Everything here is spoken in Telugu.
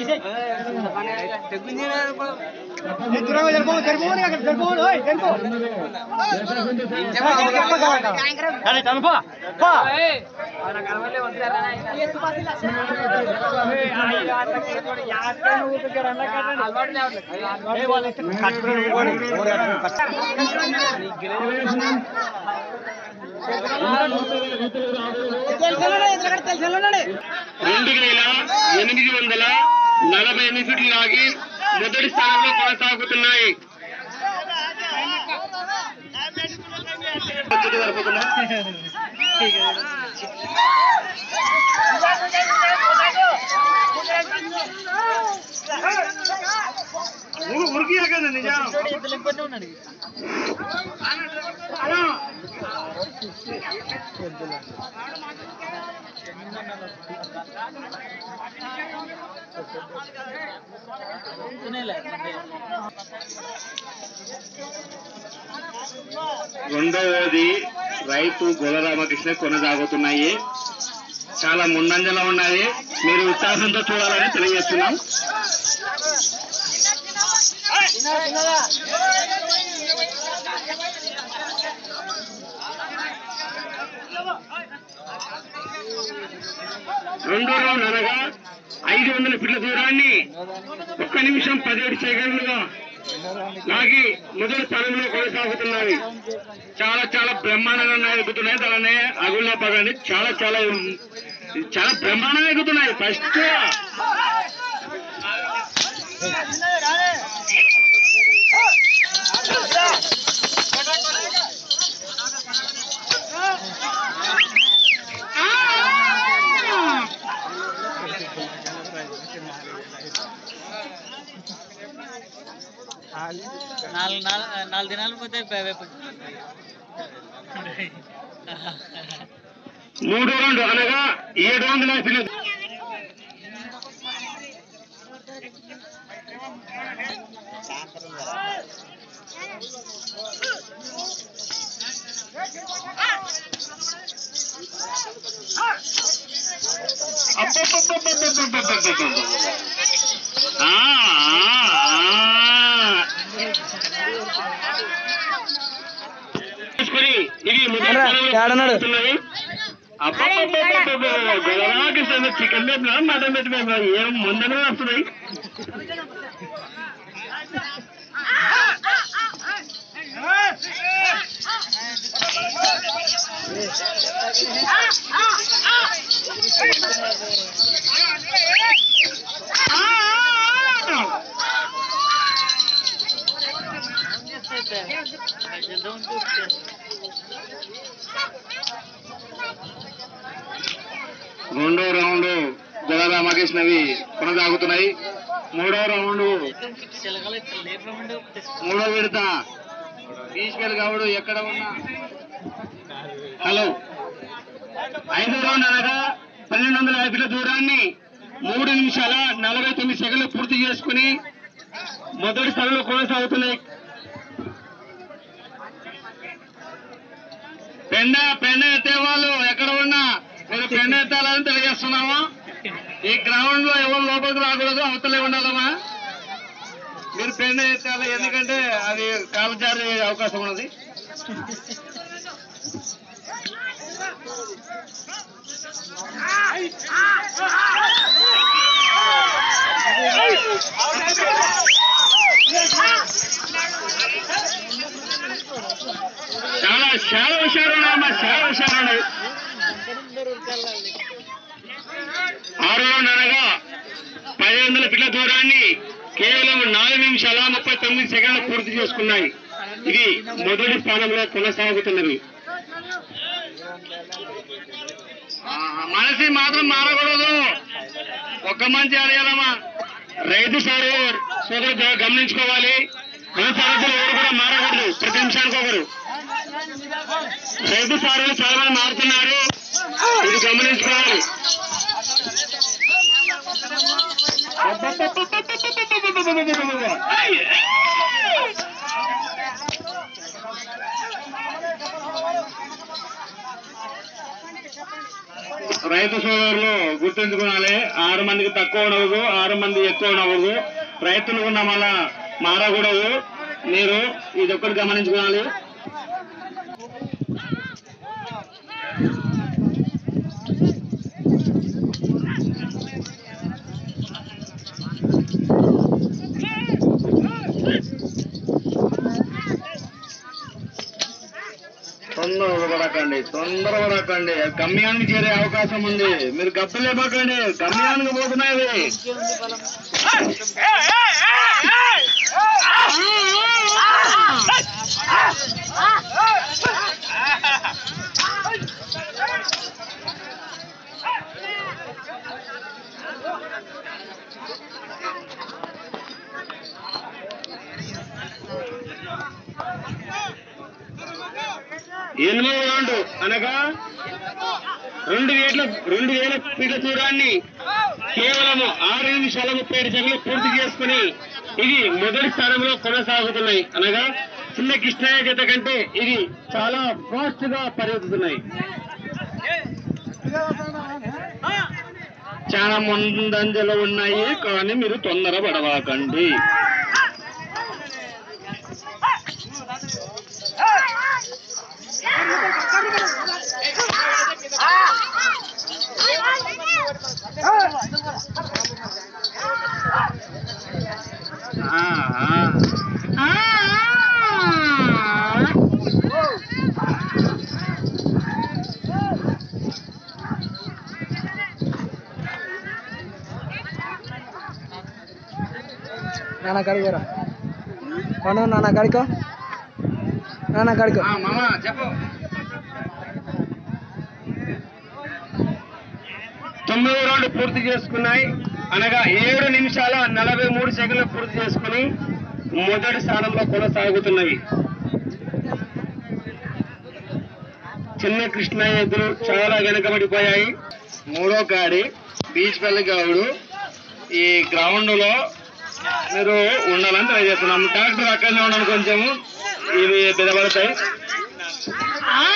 రెండు వేల ఎనిమిది వందల నలభై ఎనిమిది ఫీట్లు లాగి మొదటి స్థానంలో కొనసాగుతున్నాయి ఉరికి నిజం రెండవది రైతు గోలరామకృష్ణ కొనసాగుతున్నాయి చాలా ముందంజలో ఉన్నాయి మీరు ఉత్సాహంతో చూడాలని తెలియజేస్తున్నాం రెండో రౌండ్ అనగా ఐదు వందల ఫీట్ల దూరాన్ని ఒక్క నిమిషం పదిహేడు సెకండ్లుగా లాగి మొదటి స్థానంలో కొనసాగుతున్నాయి చాలా చాలా బ్రహ్మాండంగా ఎగుతున్నాయి దానినే అగుల్లో పగండి చాలా చాలా చాలా బ్రహ్మాండంగా ఎగుతున్నాయి ఫస్ట్ నాలుగు నాలుగు నాలుగు దినాలు పోతే పే- పే- మూడో రౌండ్ అనగా ఏడు వందల ఫీట్ల అబ్బబ్బబ్బబ్బబ్బబ్బబ్బబ్బ. ఆ, ఆ, ఆ. తీసుకొని ఇది మొదటి స్థానంలో ఉన్నది. అబ్బబ్బబ్బబ్బబ్బబ్బ. గొడవకి సరే చికెన్ పెట్టినా మటన్ పెట్టినా ఏం ముందనే వస్తున్నాయి రెండో రౌండ్ గొడవ రామకృష్ణవి కొనసాగుతున్నాయి మూడో రౌండ్ చిలకలు ఇట్లా లేపమంటే మూడో విడత తీసుకెళ్ళి కావుడు ఎక్కడ ఉన్నా హలో ఐదో రౌండ్ అనగా పన్నెండు వందల యాభై ఫీట్ల దూరాన్ని మూడు నిమిషాల నలభై తొమ్మిది సెకండ్లు పూర్తి చేసుకుని మొదటి స్థానంలో కొనసాగుతున్నాయి పెండ పెండ ఎత్తే వాళ్ళు ఎక్కడ ఉన్నా మీరు పెండ ఎత్తాలని తెలియజేస్తున్నామా ఈ గ్రౌండ్ లో ఎవరు లోపలికి రాకూడదు అవతలే ఉండాలమ్మా మీరు పెండ ఎత్తాలి ఎందుకంటే అది కాలు జారే అవకాశం ఉన్నది చాలా చాలా హుషారు ఉన్నాయమ్మా చాలా హుషారు ఉన్నాయి ఆరు రౌండ్ అనగా పది వందల ఫీట్ల దూరాన్ని కేవలం నాలుగు నిమిషాల ముప్పై తొమ్మిది సెకండ్లు పూర్తి చేసుకున్నాయి ఇది మొదటి స్థానంలో కొనసాగుతున్నది ఆ, మనసి మాత్రం మారకూడదు ఒక్క మంచి అడగాలమ్మా రైతు సారు సోదరు గమనించుకోవాలి కొనసాగుతున్న ఎవరు కూడా మారకూడదు ప్రతి నిమిషానికి ఒకరు రైతు సారులు చాలా మంది మారుతున్నారు ఇది గమనించుకోవాలి రైతు సోదరులు గుర్తుంచుకోవాలి ఆరు మందికి తక్కువ ఉండకూడదు ఆరు మంది ఎక్కువ ఉండకూడదు రైతులు ఉన్న మళ్ళా మారకూడదు మీరు ఇది ఒక్కటి గమనించుకోవాలి తొందరపడకండి తొందరపడకండి గమ్యానికి చేరే అవకాశం ఉంది మీరు గబ్బలేపకండి గమ్యానికి పోతున్నాయి ఎనిమిది రౌండ్ అనగా రెండు వేల రెండు వేల ఫీట్ల దూరాన్ని కేవలం ఆరు నిమిషాల ముప్పై ఏడు సెకండ్లు పూర్తి చేసుకుని ఇది మొదటి స్థానంలో కొనసాగుతున్నాయి అనగా చిన్న కృష్ణయ్య జత కంటే ఇది చాలా ఫాస్ట్ గా పరిగెత్తుతున్నాయి చాలా ముందంజలో ఉన్నాయి కానీ మీరు తొందర పడవాకండి ఆ, ఆ. నాన్న కాడికి రా పండు నాన్న కాడికో నాన్న కాడికో ఆ, మామ చెప్పు తొమ్మిదో రౌండ్ పూర్తి చేసుకున్నాయి అనగా ఏడు నిమిషాల నలభై మూడు సెకండ్లు పూర్తి చేసుకుని మొదటి స్థానంలో కొనసాగుతున్నవి చిన్న కృష్ణయ్య ఎదురు చాలా వెనుకబడిపోయాయి మూడో కాడి బీచ్ పల్లి గౌడు ఈ గ్రౌండ్ లో మీరు ఉండాలని ట్రై చేస్తున్నాం డాక్టర్ అక్కడనే ఉండండి కొంచెము ఇవి బెదపడతాయి ఆ